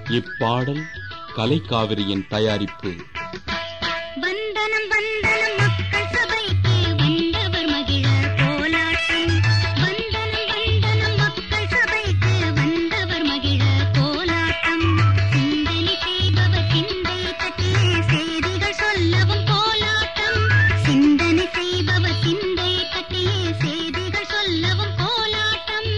இப்பாடல் கலைக்காவிரியின் தயாரிப்பு வந்தனம் வந்தனம் மக்கள் சபைக்கு வந்தவர் மகிழ கோலாட்டம் வந்தனம் வந்தனம் மக்கள் சபைக்கு வந்தவர் மகிழ கோலாட்டம் சிந்தனை செய்பவர் சிந்தை பற்றிய செய்திகள் சொல்லவும் கோலாட்டம் சிந்தனை செய்பவர் சிந்தை பற்றிய செய்திகள் சொல்லவும் கோலாட்டம்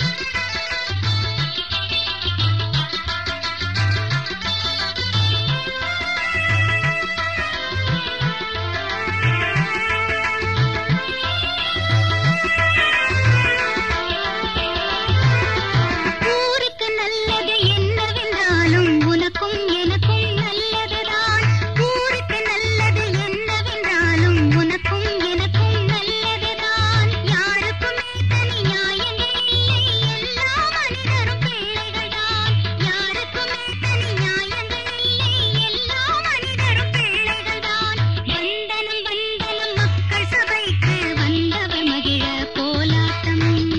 ஊருக்கு நல்லது என்னவென்றாலும் உனக்கும் எனக்கும் நல்லதுதான் ஊருக்கு நல்லது என்னவென்றாலும் உனக்கும் எனக்கும் நல்லதுதான் யாருக்குமே தனி நியாயங்கள் இல்லை எல்லா மனிதரும் பிள்ளைகள்தான் யாருக்குமே தனி நியாயங்கள் இல்லை எல்லா மனிதரும் பிள்ளைகள்தான் வந்தனம் வந்தனம் மக்கள் சபைக்கு வந்தவர் மகிழ கோலாட்டம்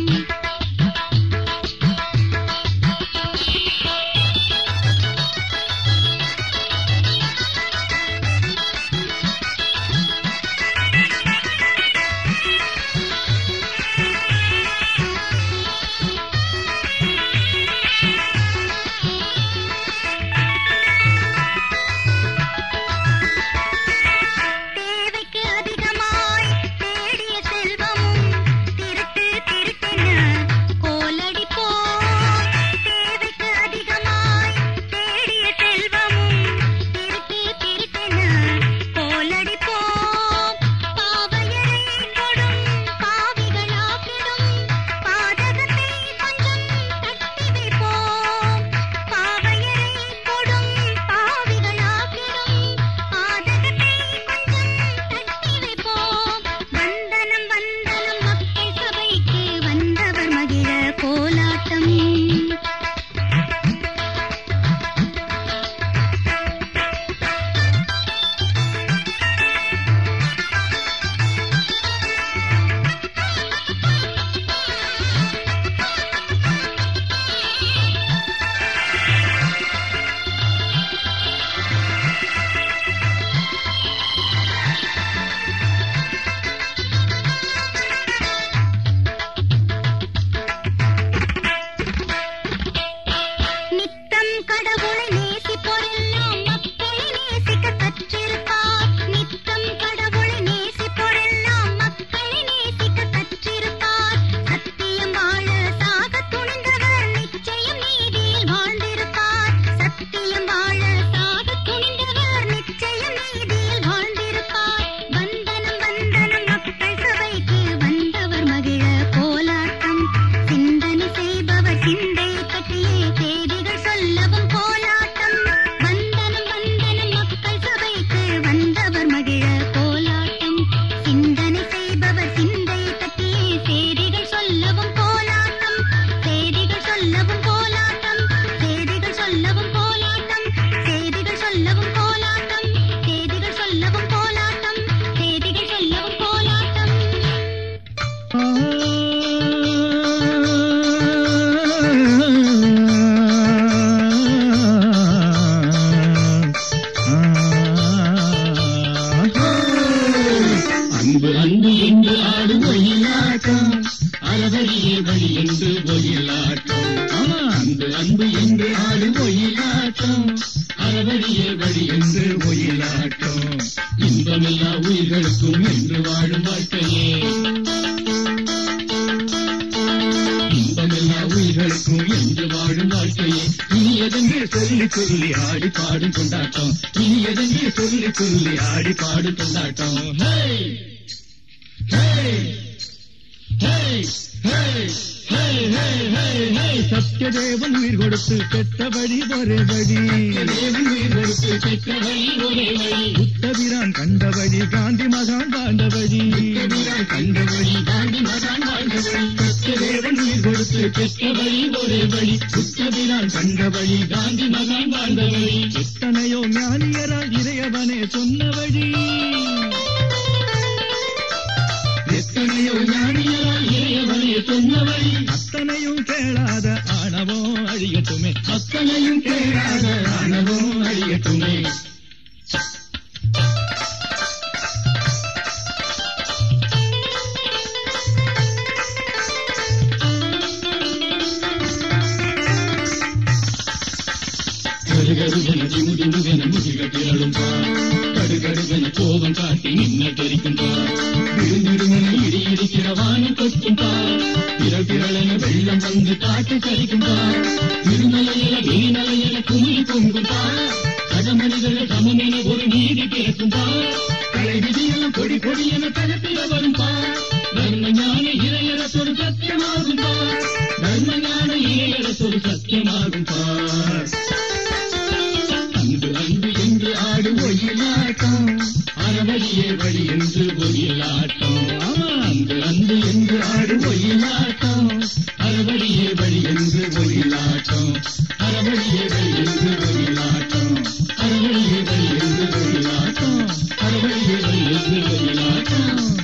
தேவைக்கு அதிகமாய் தேடிய செல்வமும் திருட்டு திருட்டென கோலடிப்போம் தேவைக்கு அதிகமாய் தேடிய செல்வமும் திருட்டு திருட்டென கோலடிப்போம் பாவையரை கொடும் பாவிகளாக்கிடும் பாதகத்தை கொஞ்சம் தட்டி வைப்போம் பாவையரை கொடும் பாவிகளாக்கிடும் பாதகத்தை கொஞ்சம் தட்டி வைப்போம் வந்தனம் வந்தனம் மக்கள் சபைக்கு வந்தவர் மகிழ கோலாட்டம் நித்தம் கடவுளை நேசிப்போரெல்லாம் மக்களை நேசிக்க கற்றிருப்பார் நித்தம் கடவுளை நேசிப்போரெல்லாம் மக்களை நேசிக்க கற்றிருப்பார் சத்தியம் வாழ சாக துணிந்தவர் நிச்சயம் நீதியில் வாழ்ந்திருப்பார் சத்தியம் வாழ சாக துணிந்தவர் நிச்சயம் நீதியில் வாழ்ந்திருப்பார் வந்தனம் வந்தனம் மக்கள் சபைக்கு வந்தவர் மகிழ கோலாட்டம் சிந்தனை செய்பவர் சிந்தை பற்றிய செய்திகள் சொல்லவும் கோலாட்டம் வந்தனம் வந்தனம் மக்கள் சபைக்கு வந்தவர் மகிழ கோலாட்டம் சிந்தனை செய்பவர் சிந்தை பற்றிய செய்திகள் சொல்லவும் கோலாட்டம் செய்திகள் சொல்லவும் கோலாட்டம் செய்திகள் சொல்லவும் கோலாட்டம் செய்திகள் சொல்லவும் கோலாட்டம் செய்திகள் சொல்லவும் கோலாட்டம் செய்திகள் சொல்லவும் கோலாட்டம் அன்பு அன்பு என்று ஆடும் ஒயிலாட்டம் அறவழியே வழி என்று ஒயிலாட்டம் ஆமா அன்பு அன்பு என்று ஆடும் ஒயிலாட்டம் அறவழியே வழி என்று ஒயிலாட்டம் இன்பமில்லா உயிர்களுக்கும் என்று வாழும் வாழ்க்கையே இன்பமில்லா உயிர்களுக்கும் என்று வாழும் வாழ்க்கையே இனியதென்று சொல்லி சொல்லி ஆடி பாடும் கொண்டாட்டம் இனியதென்று சொல்லி சொல்லி ஆடி பாடும் கொண்டாட்டம் ஹே ஹே ஹே ஹே ஹே ஹே ஹே ஹே சத்யதேவன் உயிர் கொடுத்து கெட்ட வழி ஒரே வழி தேவன் உயிர் கொடுத்து கெட்ட வழி ஒரே வழி புத்தபிரான் கண்ட வழி காந்தி மகான் வாழ்ந்த வழி புத்தபிரான் கண்ட வழி காந்தி மகான் வாழ்ந்த வழி சத்யதேவன் உயிர் கொடுத்து கெட்ட வழி ஒரே வழி புத்தபிரான் கண்ட வழி காந்தி மகான் வாழ்ந்த வழி எத்தனையோ ஞானியரால் இறையவனே சொன்ன வழி எத்தனையோ ஞானியரால் இறையவனே சொன்ன வழி அத்தனையும் கேளாத ஆணவம் அழியட்டுமே அத்தனையும் தேடாத ஆணவம் அழியட்டுமே கருகருவென திமுதிமுவென முதுக திரளும் பார் கடுகடுவென கோபம் காட்டி நின்ன தெரிக்கும் பார் விழுந்திடுமென இடி இடிக்கிற வானம் கொட்டும் பார் திரள் திரளென வெள்ளம் வந்து காட்டு கரிக்கும் பார் திருமலையில வீணலையில குமிழி பொங்கும் பார் கடமணிகள சமமென ஒரு நீதி பிறக்கும் பார் கலை விதியெல்லாம் கொடி கொடி என தளத்தில வரும் பார் தர்ம ஞான இளையரசொரு சத்தியமாகும் பார் தர்ம ஞான இளையரசொரு சத்தியமாகும் பார் அன்பு அன்பு என்று ஆடு ஒயிலாட்டம் அறவழியே வழி என்று ஒயிலாட்டம் ஆமா அன்பு அன்பு என்று ஆடு ஒயிலாட்டம் அறவழியே வழி என்று ஒயிலாட்டம் அறவழியே வழி என்று ஒயிலாட்டம் அறவழியே வழி என்று ஒயிலாட்டம் அறவழியே வழி என்று ஒயிலாட்டம்